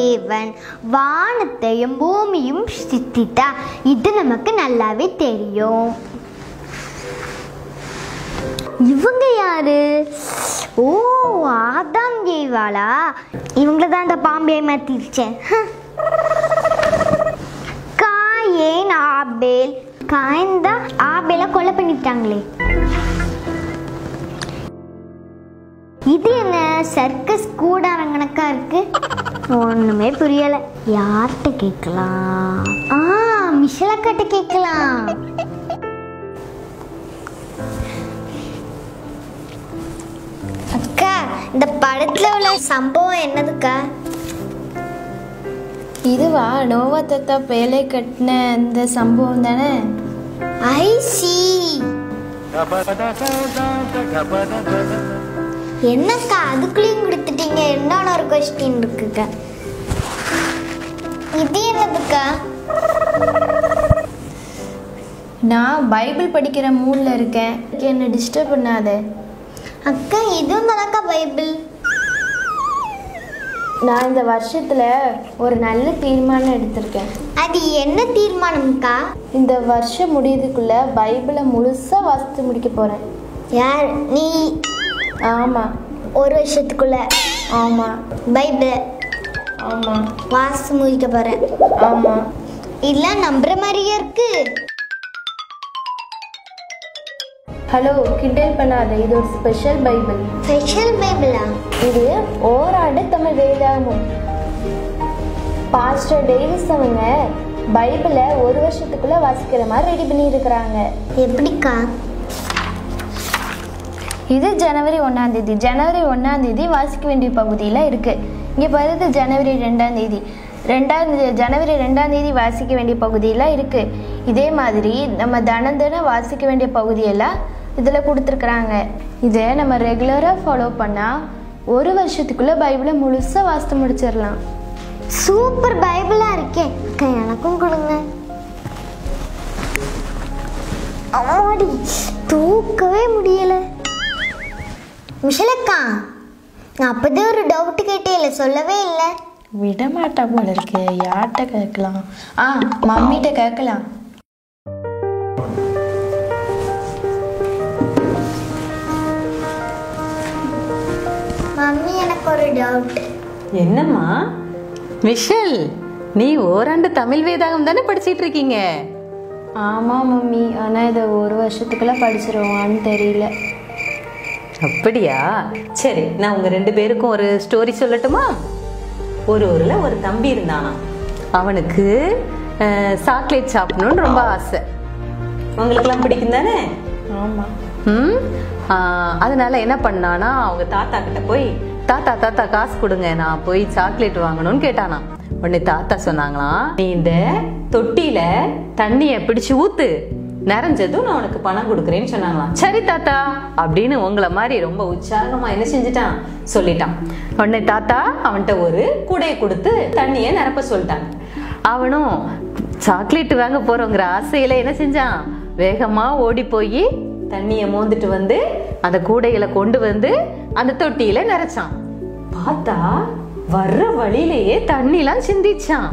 தேவன் வானத்தையும் பூமியும் சித்தித்தா இது நமக்கு நல்லாவே தெரியும் இவங்க யாரு ஓ ஆதாம் ஏவாளா இவங்கள தான் அந்த பாம்பை ஏமாத்திருச்சேன் காயேன் ஆபேல் காயன் தான் ஆபேலை கொலை பண்ணிட்டாங்களே இது என்ன சர்க்கஸ் கூடாரம் கணக்கா இருக்கு ஒண்ணுமே புரியல யார்கிட்ட கேட்கலாம் ஆ மிஷலக்காட்ட கேட்கலாம் அக்கா இந்த படத்துல உள்ள சம்பவம் என்னதுக்கா இதுவா நோவா தத்தா பேலை கட்டின அந்த சம்பவம் தானே ஐ சி என்னக்கா அதுக்குள்ளேயும் கொடுத்துட்டீங்க இன்னொன்னு ஒரு கொஸ்டின் இருக்குக்கா இது என்னதுக்கா நான் பைபிள் படிக்கிற மூடில் இருக்கேன் என்னை டிஸ்டர்ப் பண்ணாத அக்கா இதுவும் தானக்கா பைபிள் நான் இந்த வருஷத்தில் ஒரு நல்ல தீர்மானம் எடுத்திருக்கேன் அது என்ன தீர்மானம்க்கா இந்த வருஷம் முடியறதுக்குள்ள பைபிளை முழுசாக வாசித்து முடிக்க போகிறேன் யார் நீ ஆமாம் ஒரு வருஷத்துக்குள்ள ஆமாம் பைபிள் ஆமாம் வாசி முடிக்க போறேன் ஆமாம் இதெல்லாம் நம்புற மாதிரியே இருக்கு ஹலோ கிண்டல் பண்ணாத இது ஒரு ஸ்பெஷல் பைபிள் ஸ்பெஷல் பைபிளா இது ஓராண்டு தமிழ் வேதாகமும் பாஸ்டர் டேவிஸ் அவங்க பைபிளை ஒரு வருஷத்துக்குள்ள வாசிக்கிற மாதிரி ரெடி பண்ணி இருக்கிறாங்க எப்படிக்கா இது ஜனவரி ஒன்றாம் தேதி ஜனவரி ஒன்றாம் தேதி வாசிக்க வேண்டிய பகுதியில் இருக்கு இங்கே பாருது ஜனவரி ரெண்டாம் தேதி ரெண்டாம் தே- ஜனவரி ரெண்டாம் தேதி வாசிக்க வேண்டிய பகுதியெல்லாம் இருக்கு இதே மாதிரி நம்ம தினம் தினம் வாசிக்க வேண்டிய பகுதியெல்லாம் இதில் கொடுத்துருக்குறாங்க இதை நம்ம ரெகுலராக ஃபாலோ பண்ணால் ஒரு வருஷத்துக்குள்ளே பைபிளை முழுசாக வாசித்து முடிச்சிடலாம் சூப்பர் பைபிளா இருக்கே அக்கா எனக்கும் கொடுங்க அம்மாடி தூக்கவே முடியல மிஷலக்கா நான் அப்பதான் ஒரு டவுட் கேட்டே சொல்லவே இல்லை விடமாட்டா போல இருக்கு யார்கிட்ட கேட்கலாம் ஆ மம்மிட்ட கேட்கலாம் மம்மி எனக்கு ஒரு டவுட் என்னம்மா மிஷல் நீ ஓராண்டு தமிழ் வேதாகம் தானே படிச்சிட்டு இருக்கீங்க ஆமாம் மம்மி ஆனால் இதை ஒரு வருஷத்துக்குள்ளே படிச்சிருவான்னு தெரியல அப்படியா சரி நான் உங்க ரெண்டு பேருக்கும் ஒரு ஸ்டோரி சொல்லட்டுமா ஒரு ஊர்ல ஒரு தம்பி இருந்தானா அவனுக்கு சாக்லேட் சாப்பிடணும்னு ரொம்ப ஆசை உங்களுக்கெல்லாம் பிடிக்கும் தானே ஆமாம் ம் ஆ, அதனால என்ன பண்ணானா அவங்க தாத்தா கிட்ட போய் தாத்தா தாத்தா காசு கொடுங்க நான் போய் சாக்லேட் வாங்கணும்னு கேட்டானா உடனே தாத்தா சொன்னாங்களாம் நீ இந்த தொட்டியில தண்ணிய பிடிச்சு ஊத்து நிறைஞ்சதும் நான் உனக்கு பணம் கொடுக்குறேன்னு சொன்னாங்களாம் சரி தாத்தா அப்படின்னு உங்களை மாதிரி ரொம்ப உற்சாகமா என்ன செஞ்சுட்டான் சொல்லிட்டான் உடனே தாத்தா அவன்கிட்ட ஒரு கூடையை கொடுத்து தண்ணியை நிரப்ப சொல்லிட்டாங்க அவனும் சாக்லேட் வாங்க போறோங்கிற ஆசையில என்ன செஞ்சான் வேகமா ஓடி போய் தண்ணியை மோந்துட்டு வந்து அந்த கூடைகளை கொண்டு வந்து அந்த தொட்டியில நிறைச்சான் பார்த்தா வர்ற வழியிலேயே தண்ணிலாம் சிந்திச்சான்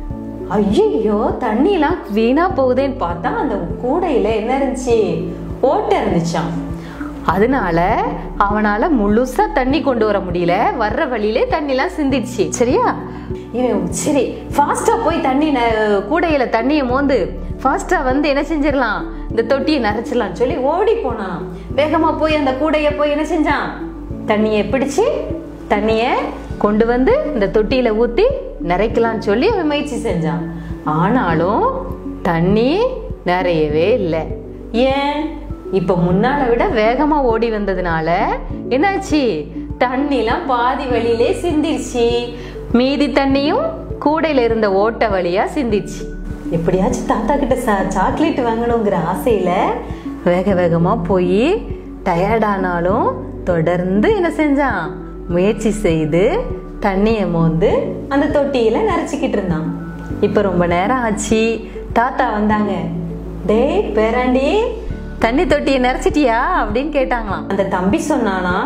ஐயோ தண்ணிலாம் வீணா போகுதேன்னு பார்த்தா அந்த கூடையில என்ன இருந்துச்சு ஓட்டை இருந்துச்சாம் அதனால அவனால முழுசா தண்ணி கொண்டு வர முடியல வர்ற வழியிலே தண்ணிலாம் சிந்திடுச்சு சரியா இவன் சரி ஃபாஸ்டா போய் தண்ணி ந- கூடையில தண்ணியை மோந்து ஃபாஸ்டா வந்து என்ன செஞ்சிடலாம் இந்த தொட்டியை நிறைச்சிடலாம் சொல்லி ஓடி போனான் வேகமா போய் அந்த கூடைய போய் என்ன செஞ்சான் தண்ணியை பிடிச்சு தண்ணியை கொண்டு வந்து இந்த தொட்டியில ஊத்தி நிறைக்கலாம்னு சொல்லி அவன் முயற்சி செஞ்சான் ஆனாலும் தண்ணி நிறையவே இல்லை ஏன் இப்ப முன்னால விட வேகமா ஓடி வந்ததுனால என்னாச்சு தண்ணிலாம் பாதி வழியிலே சிந்திருச்சு மீதி தண்ணியும் கூடையில இருந்த ஓட்ட வழியா சிந்திச்சு எப்படியாச்சும் தாத்தா கிட்ட சாக்லேட் வாங்கணுங்கிற ஆசையில வேக வேகமா போய் டயர்டானாலும் தொடர்ந்து என்ன செஞ்சான் முயற்சி செய்து தண்ணியை மோந்து அந்த தொட்டியில நரைச்சிக்கிட்டு இருந்தான் இப்ப ரொம்ப நேரம் ஆச்சு தாத்தா வந்தாங்க டேய் பேராண்டி தண்ணி தொட்டியை நிறைச்சிட்டியா அப்படின்னு கேட்டாங்களாம் அந்த தம்பி சொன்னானா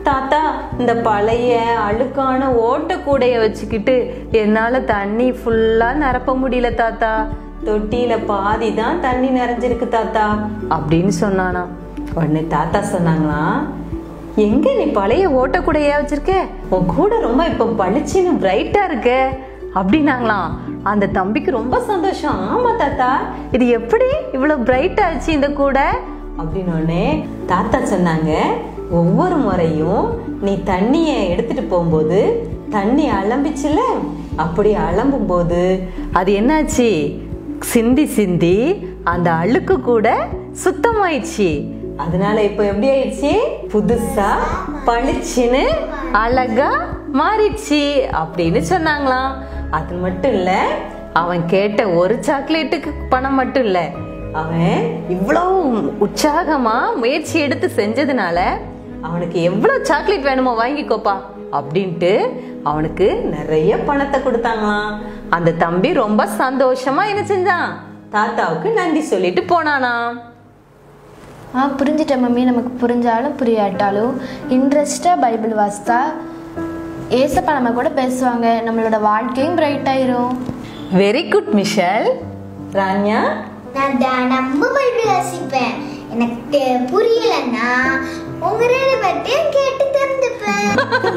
தாத்தா இந்த பழைய அழுக்கான ஓட்ட கூடைய வச்சுக்கிட்டு என்னால தண்ணி ஃபுல்லா நிரப்ப முடியல தாத்தா தொட்டியில பாதி தான் தண்ணி நிறைஞ்சிருக்கு தாத்தா அப்படின்னு சொன்னானா உடனே தாத்தா சொன்னாங்களாம் எங்க நீ பழைய ஓட்ட கூடையா வச்சிருக்க உன் கூட ரொம்ப இப்ப பளிச்சுன்னு பிரைட்டா இருக்க அப்படின்னாங்களாம் அந்த தம்பிக்கு ரொம்ப சந்தோஷம் ஆமா தாத்தா இது எப்படி இவ்வளவு பிரைட் ஆச்சு இந்த கூடை அப்படின்னு உடனே தாத்தா சொன்னாங்க ஒவ்வொரு முறையும் நீ தண்ணிய எடுத்துட்டு போகும்போது தண்ணி அலம்பிச்சுல அப்படி அலம்பும் போது அது என்னாச்சு சிந்தி சிந்தி அந்த அழுக்கு கூட சுத்தமாயிடுச்சு அதனால இப்போ எப்படி ஆயிடுச்சு புதுசா பளிச்சுன்னு அழகா மாறிடுச்சு அப்படின்னு சொன்னாங்களாம் அது மட்டும் இல்ல அவன் கேட்ட ஒரு சாக்லேட்டுக்கு பணம் மட்டும் இல்ல அவன் இவ்வளவு உற்சாகமா முயற்சி எடுத்து செஞ்சதுனால அவனுக்கு எவ்வளவு சாக்லேட் வேணுமோ வாங்கிக்கோப்பா அப்படின்ட்டு அவனுக்கு நிறைய பணத்தை கொடுத்தாங்களாம் அந்த தம்பி ரொம்ப சந்தோஷமா என்ன செஞ்சான் தாத்தாவுக்கு நன்றி சொல்லிட்டு போனானாம் ஆ புரிஞ்சிட்டேன் மம்மி நமக்கு புரிஞ்சாலும் புரியாட்டாலும் இன்ட்ரெஸ்டாக பைபிள் வாசித்தா ஏசப்பா நம்ம கூட பேசுவாங்க நம்மளோட வாழ்க்கையும் பிரைட் ஆயிரும் வெரி குட் மிஷல் ரான்யா நான் தினமும் பைபிள் வாசிப்பேன் எனக்கு புரியலன்னா உங்க ரெண்டு பற்றியும் கேட்டு தெரிஞ்சுப்பேன்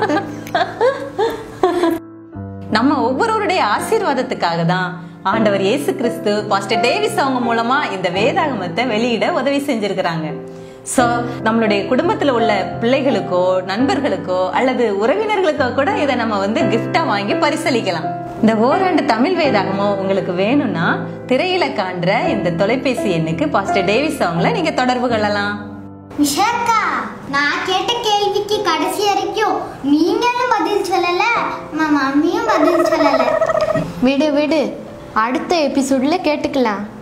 நம்ம ஒவ்வொருவருடைய ஆசீர்வாதத்துக்காக தான் ஆண்டவர் இயேசு கிறிஸ்து பாஸ்டர் டேவிஸ் அவங்க மூலமா இந்த வேதாகமத்தை வெளியிட உதவி செஞ்சிருக்கிறாங்க சோ நம்மளுடைய குடும்பத்துல உள்ள பிள்ளைகளுக்கோ நண்பர்களுக்கோ அல்லது உறவினர்களுக்கோ கூட இதை நம்ம வந்து gift-ஆ வாங்கி பரிசளிக்கலாம் இந்த ஓராண்டு தமிழ் வேதாகமம் உங்களுக்கு வேணும்னா திரையில காண்ற இந்த தொலைபேசி எண்ணுக்கு பாஸ்டர் டேவிஸ் அவங்கள நீங்க தொடர்பு கொள்ளலாம் விஷாக்கா நான் கேட்ட கேள்விக்கு கடைசி வரைக்கும் நீங்களும் பதில் சொல்லல உங்க மம்மியும் பதில் சொல்லல விடு விடு அடுத்த எபிசோடில் கேட்டுக்கலாம்